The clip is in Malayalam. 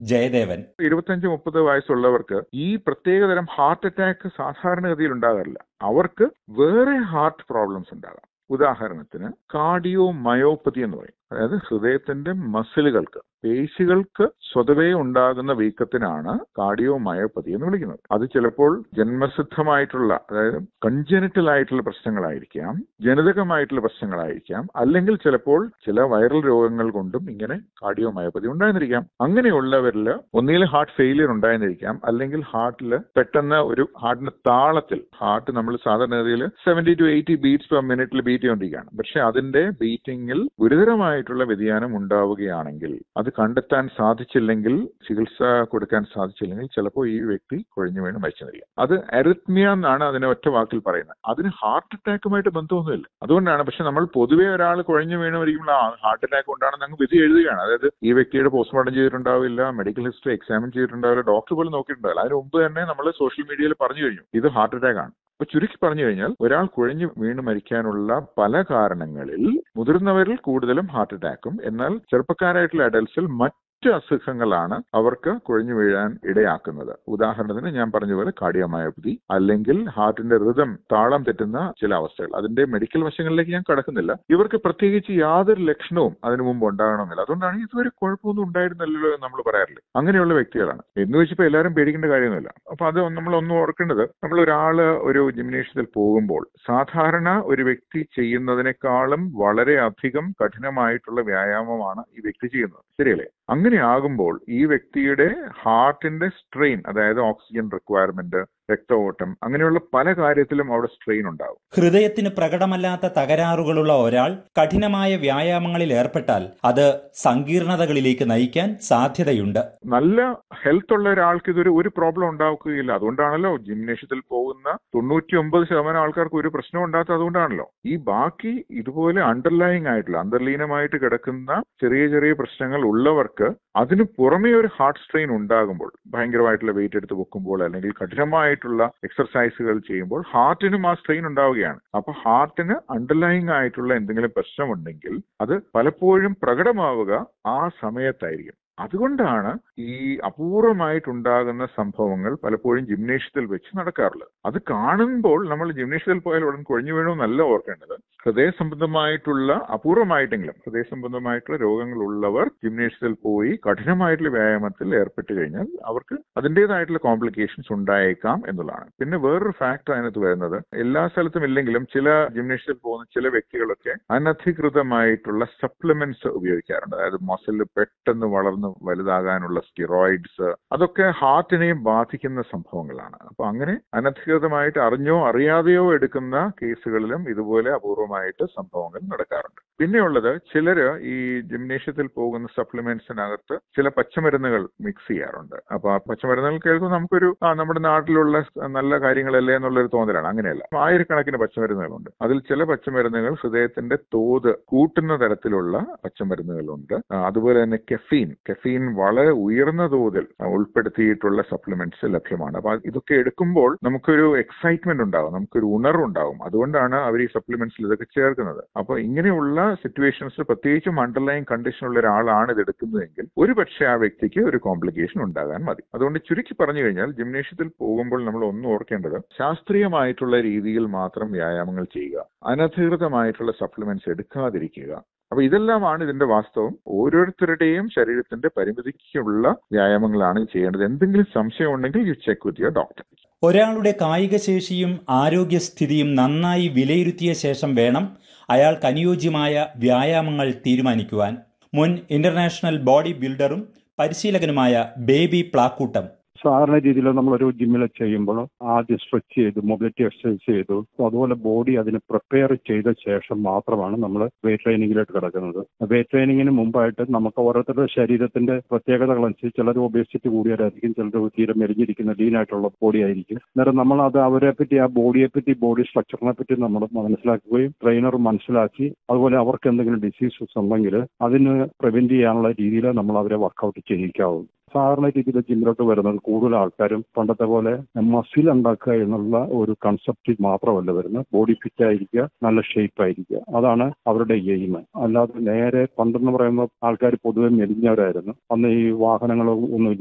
ജയദേവൻ ഇരുപത്തഞ്ച് മുപ്പത് വയസ്സുള്ളവർക്ക് ഈ പ്രത്യേകതരം ഹാർട്ട് അറ്റാക്ക് സാധാരണഗതിയിൽ ഉണ്ടാകാറില്ല അവർക്ക് വേറെ ഹാർട്ട് പ്രോബ്ലംസ് ഉണ്ടാകാം ഉദാഹരണത്തിന് കാർഡിയോ മയോപ്പതി എന്ന് പറയും അതായത് ഹൃദയത്തിന്റെ മസിലുകൾക്ക് പേശികൾക്ക് സ്വതവേ ഉണ്ടാകുന്ന വീക്കത്തിനാണ് കാർഡിയോ മയോപ്പതി എന്ന് വിളിക്കുന്നത് അത് ചിലപ്പോൾ ജന്മസിദ്ധമായിട്ടുള്ള അതായത് കൺജനിറ്റൽ ആയിട്ടുള്ള പ്രശ്നങ്ങളായിരിക്കാം ജനിതകമായിട്ടുള്ള പ്രശ്നങ്ങളായിരിക്കാം അല്ലെങ്കിൽ ചിലപ്പോൾ ചില വൈറൽ രോഗങ്ങൾ കൊണ്ടും ഇങ്ങനെ കാർഡിയോ മയോപ്പതി ഉണ്ടായിരുന്നിരിക്കാം അങ്ങനെയുള്ളവരിൽ ഒന്നുകിൽ ഹാർട്ട് ഫെയിലിയർ ഉണ്ടായിരുന്നിരിക്കാം അല്ലെങ്കിൽ ഹാർട്ടിൽ പെട്ടെന്ന് ഒരു ഹാർട്ടിന്റെ താളത്തിൽ ഹാർട്ട് നമ്മൾ സാധാരണഗതിയിൽ seventy two eighty beats per മിനിറ്റിൽ ബീറ്റ് ചെയ്തുകൊണ്ടിരിക്കുകയാണ് പക്ഷെ അതിന്റെ ബീറ്റിംഗിൽ ഗുരുതരമായിട്ടുള്ള വ്യതിയാനം ഉണ്ടാവുകയാണെങ്കിൽ അത് കണ്ടെത്താൻ സാധിച്ചില്ലെങ്കിൽ ചികിത്സ കൊടുക്കാൻ സാധിച്ചില്ലെങ്കിൽ ചിലപ്പോൾ ഈ വ്യക്തി കുഴഞ്ഞു വീണ് മരിച്ചെന്നിരിക്കും അത് എറിത്മിയ എന്നാണ് അതിനെ ഒറ്റ വാക്കിൽ പറയുന്നത് അതിന് ഹാർട്ട് അറ്റാക്കുമായിട്ട് ബന്ധമൊന്നുമില്ല അതുകൊണ്ടാണ് പക്ഷെ നമ്മൾ പൊതുവേ ഒരാൾ കുഴഞ്ഞു വീണ് മരിക്കുമ്പോൾ ആ ഹാർട്ട് അറ്റാക്ക് കൊണ്ടാണെന്ന് അങ്ങ് വിധി എഴുതുകയാണ് അതായത് ഈ വ്യക്തിയുടെ പോസ്റ്റ്മോർട്ടം ചെയ്തിട്ടുണ്ടാവില്ല മെഡിക്കൽ ഹിസ്റ്ററി എക്സാമിൻ ചെയ്തിട്ടുണ്ടാവില്ല ഡോക്ടർ പോലും നോക്കിയിട്ടുണ്ടാവില്ല അതിന് മുമ്പ് തന്നെ നമ്മൾ സോഷ്യൽ മീഡിയയിൽ പറഞ്ഞു കഴിഞ്ഞു ഇത് ഹാർട്ട് അറ്റാക്ക് ആണ് അപ്പൊ ചുരുക്കി പറഞ്ഞു കഴിഞ്ഞാൽ ഒരാൾ കുഴഞ്ഞു വീണ് മരിക്കാനുള്ള പല കാരണങ്ങളിൽ മുതിർന്നവരിൽ കൂടുതലും ഹാർട്ട് അറ്റാക്കും എന്നാൽ ചെറുപ്പക്കാരായിട്ടുള്ള അഡൽസിൽ മറ്റ് അസുഖങ്ങളാണ് അവർക്ക് കുഴഞ്ഞു വീഴാൻ ഇടയാക്കുന്നത് ഉദാഹരണത്തിന് ഞാൻ പറഞ്ഞ പോലെ കാർഡിയോമയോപ്പതി അല്ലെങ്കിൽ ഹാർട്ടിന്റെ ഋതം താളം തെറ്റുന്ന ചില അവസ്ഥകൾ അതിന്റെ മെഡിക്കൽ വശങ്ങളിലേക്ക് ഞാൻ കടക്കുന്നില്ല ഇവർക്ക് പ്രത്യേകിച്ച് യാതൊരു ലക്ഷണവും അതിനു മുമ്പ് ഉണ്ടാകണമെന്നില്ല അതുകൊണ്ടാണ് ഇതുവരെ കുഴപ്പമൊന്നും ഉണ്ടായിരുന്നല്ലോ എന്ന് നമ്മൾ പറയാറില്ല അങ്ങനെയുള്ള വ്യക്തികളാണ് എന്ന് വെച്ചപ്പോൾ എല്ലാവരും പേടിക്കേണ്ട കാര്യമൊന്നുമില്ല അപ്പൊ അത് നമ്മൾ ഒന്നും ഓർക്കേണ്ടത് നമ്മൾ ഒരാള് ഒരു ജിംനേഷ്യത്തിൽ പോകുമ്പോൾ സാധാരണ ഒരു വ്യക്തി ചെയ്യുന്നതിനേക്കാളും വളരെ അധികം കഠിനമായിട്ടുള്ള വ്യായാമമാണ് ഈ വ്യക്തി ചെയ്യുന്നത് ശരിയല്ലേ അങ്ങനെ ആകുമ്പോൾ ഈ വ്യക്തിയുടെ ഹാർട്ടിന്റെ സ്ട്രെയിൻ അതായത് ഓക്സിജൻ റിക്വയർമെന്റ് രക്തഓട്ടം അങ്ങനെയുള്ള പല കാര്യത്തിലും അവിടെ സ്ട്രെയിൻ ഉണ്ടാവും ഹൃദയത്തിന് പ്രകടമല്ലാത്ത തകരാറുകളുള്ള ഒരാൾ കഠിനമായ വ്യായാമങ്ങളിൽ ഏർപ്പെട്ടാൽ അത് സങ്കീർണതകളിലേക്ക് നയിക്കാൻ സാധ്യതയുണ്ട് നല്ല ഹെൽത്ത് ഉള്ള ഒരാൾക്ക് ഇതൊരു ഒരു പ്രോബ്ലം ഉണ്ടാക്കുകയില്ല അതുകൊണ്ടാണല്ലോ ജിംനേഷ്യത്തിൽ പോകുന്ന തൊണ്ണൂറ്റി ഒമ്പത് ശതമാനം ആൾക്കാർക്ക് ഒരു പ്രശ്നം ഉണ്ടാകാത്ത അതുകൊണ്ടാണല്ലോ ഈ ബാക്കി ഇതുപോലെ അണ്ടർലൈങ് ആയിട്ടുള്ള അന്തർലീനമായിട്ട് കിടക്കുന്ന ചെറിയ ചെറിയ പ്രശ്നങ്ങൾ ഉള്ളവർക്ക് അതിന് പുറമേ ഒരു ഹാർട്ട് സ്ട്രെയിൻ ഉണ്ടാകുമ്പോൾ ഭയങ്കരമായിട്ടുള്ള വെയിറ്റ് എടുത്ത് വെക്കുമ്പോൾ അല്ലെങ്കിൽ കഠിനമായിട്ടുള്ള എക്സർസൈസുകൾ ചെയ്യുമ്പോൾ ഹാർട്ടിനും ആ സ്ട്രെയിൻ ഉണ്ടാവുകയാണ് അപ്പൊ ഹാർട്ടിന് അണ്ടർലൈങ് ആയിട്ടുള്ള എന്തെങ്കിലും പ്രശ്നമുണ്ടെങ്കിൽ അത് പലപ്പോഴും പ്രകടമാവുക ആ സമയത്തായിരിക്കും അതുകൊണ്ടാണ് ഈ അപൂർവമായിട്ടുണ്ടാകുന്ന സംഭവങ്ങൾ പലപ്പോഴും ജിംനേഷ്യത്തിൽ വെച്ച് നടക്കാറുള്ളത് അത് കാണുമ്പോൾ നമ്മൾ ജിംനേഷ്യത്തിൽ പോയാൽ ഉടൻ കൊഴിഞ്ഞു വീണമെന്നല്ല ഓർക്കേണ്ടത് ഹൃദയ സംബന്ധമായിട്ടുള്ള അപൂർവമായിട്ടെങ്കിലും ഹൃദയ സംബന്ധമായിട്ടുള്ള രോഗങ്ങൾ ഉള്ളവർ ജിംനേഷ്യത്തിൽ പോയി കഠിനമായിട്ടുള്ള വ്യായാമത്തിൽ ഏർപ്പെട്ട് കഴിഞ്ഞാൽ അവർക്ക് അതിൻ്റെതായിട്ടുള്ള കോംപ്ലിക്കേഷൻസ് ഉണ്ടായേക്കാം എന്നുള്ളതാണ് പിന്നെ വേറൊരു ഫാക്ടർ അതിനകത്ത് വരുന്നത് എല്ലാ സ്ഥലത്തും ഇല്ലെങ്കിലും ചില ജിംനേഷ്യത്തിൽ പോകുന്ന ചില വ്യക്തികളൊക്കെ അനധികൃതമായിട്ടുള്ള സപ്ലിമെന്റ്സ് ഉപയോഗിക്കാറുണ്ട് അതായത് മസിൽ പെട്ടെന്ന് വളർന്ന് വലുതാകാനുള്ള സ്റ്റിറോയിഡ്സ് അതൊക്കെ ഹാർട്ടിനെയും ബാധിക്കുന്ന സംഭവങ്ങളാണ് അപ്പൊ അങ്ങനെ അനധികൃതമായിട്ട് അറിഞ്ഞോ അറിയാതെയോ എടുക്കുന്ന കേസുകളിലും ഇതുപോലെ അപൂർവമായിട്ട് സംഭവങ്ങൾ നടക്കാറുണ്ട് പിന്നെയുള്ളത് ചിലര് ഈ ജിംനേഷ്യത്തിൽ പോകുന്ന സപ്ലിമെന്റ്സിനകത്ത് ചില പച്ചമരുന്നുകൾ മിക്സ് ചെയ്യാറുണ്ട് അപ്പൊ ആ പച്ചമരുന്നുകൾ കേൾക്കുമ്പോൾ നമുക്കൊരു ആ നമ്മുടെ നാട്ടിലുള്ള നല്ല കാര്യങ്ങളല്ലേ എന്നുള്ളൊരു തോന്നലാണ് അങ്ങനെയല്ല ആയിരക്കണക്കിന് പച്ചമരുന്നുകളുണ്ട് അതിൽ ചില പച്ചമരുന്നുകൾ ഹൃദയത്തിന്റെ തോത് കൂട്ടുന്ന തരത്തിലുള്ള പച്ചമരുന്നുകളുണ്ട് അതുപോലെ തന്നെ കെഫീൻ കെഫീൻ വളരെ ഉയർന്ന തോതിൽ ഉൾപ്പെടുത്തിയിട്ടുള്ള സപ്ലിമെന്റ്സ് ലഭ്യമാണ് അപ്പൊ ഇതൊക്കെ എടുക്കുമ്പോൾ നമുക്കൊരു എക്സൈറ്റ്മെന്റ് ഉണ്ടാവും നമുക്കൊരു ഉണർവുണ്ടാവും അതുകൊണ്ടാണ് അവർ ഈ സപ്ലിമെന്റ്സിൽ ഇതൊക്കെ ചേർക്കുന്നത് അപ്പൊ ഇങ്ങനെയുള്ള സിറ്റുവേഷൻസ് പ്രത്യേകിച്ചും അണ്ടർലൈൻ കണ്ടീഷൻ ഉള്ള ഒരാളാണ് ഇത് എടുക്കുന്നതെങ്കിൽ ഒരു പക്ഷേ ആ വ്യക്തിക്ക് ഒരു കോംപ്ലിക്കേഷൻ ഉണ്ടാകാൻ മതി അതുകൊണ്ട് ചുരുക്കി പറഞ്ഞു കഴിഞ്ഞാൽ ജിംനേഷ്യത്തിൽ പോകുമ്പോൾ നമ്മൾ ഒന്ന് ഓർക്കേണ്ടത് ശാസ്ത്രീയമായിട്ടുള്ള രീതിയിൽ മാത്രം വ്യായാമങ്ങൾ ചെയ്യുക അനധികൃതമായിട്ടുള്ള സപ്ലിമെന്റ്സ് എടുക്കാതിരിക്കുക അപ്പൊ ഇതെല്ലാമാണ് ഇതിന്റെ വാസ്തവം ഓരോരുത്തരുടെയും ശരീരത്തിന്റെ പരിമിതിക്കുള്ള വ്യായാമങ്ങളാണ് ചെയ്യേണ്ടത് എന്തെങ്കിലും സംശയം ഉണ്ടെങ്കിൽ you check with your doctor ഒരാളുടെ കായിക ശേഷിയും ആരോഗ്യസ്ഥിതിയും നന്നായി വിലയിരുത്തിയ ശേഷം വേണം അയാൾക്ക് അനുയോജ്യമായ വ്യായാമങ്ങൾ തീരുമാനിക്കുവാൻ മുൻ ഇന്റർനാഷണൽ ബോഡി ബിൽഡറും പരിശീലകനുമായ ബേബി പ്ലാക്കൂട്ടം സാധാരണ രീതിയിൽ നമ്മളൊരു ജിമ്മിൽ ചെയ്യുമ്പോൾ ആദ്യം സ്ട്രെച്ച് ചെയ്തു മൊബിലിറ്റി എക്സസൈസ് ചെയ്തു അപ്പോൾ അതുപോലെ ബോഡി അതിന് പ്രിപ്പയർ ചെയ്ത ശേഷം മാത്രമാണ് നമ്മൾ വെയിറ്റ് ട്രെയിനിങ്ങിലോട്ട് കിടക്കുന്നത് വെയിറ്റ് ട്രെയിനിങ്ങിന് മുമ്പായിട്ട് നമുക്ക് ഓരോരുത്തരുടെ ശരീരത്തിന്റെ പ്രത്യേകതകൾ അനുസരിച്ച് ചിലർ ഒബേസിറ്റി കൂടിയവരായിരിക്കും ചിലർ തീരെ മെലിഞ്ഞിരിക്കുന്ന ലീനായിട്ടുള്ള ബോഡി ആയിരിക്കും അന്നേരം നമ്മൾ അത് അവരെ പറ്റി ആ ബോഡിയെ പറ്റി ബോഡി സ്ട്രക്ചറിനെ പറ്റി നമ്മൾ മനസ്സിലാക്കുകയും ട്രെയിനർ മനസ്സിലാക്കി അതുപോലെ അവർക്ക് എന്തെങ്കിലും ഡിസീസസ് ഉണ്ടെങ്കിൽ അതിന് പ്രിവെന്റ് ചെയ്യാനുള്ള രീതിയിൽ നമ്മൾ അവരെ വർക്കൗട്ട് ചെയ്യിക്കാവും സാധാരണ രീതിയിൽ ജിമ്മിലോട്ട് വരുന്നത് കൂടുതൽ ആൾക്കാരും പണ്ടത്തെ പോലെ മസിൽ ഉണ്ടാക്കുക എന്നുള്ള ഒരു കൺസെപ്റ്റ് മാത്രമല്ല വരുന്നത് ബോഡി ഫിറ്റ് ആയിരിക്കുക നല്ല ഷേപ്പ് ആയിരിക്കുക അതാണ് അവരുടെ എയിം അല്ലാതെ നേരെ പണ്ടെന്ന് പറയുമ്പോൾ ആൾക്കാർ പൊതുവെ മെലിഞ്ഞവരായിരുന്നു അന്ന് ഈ വാഹനങ്ങളോ ഒന്നും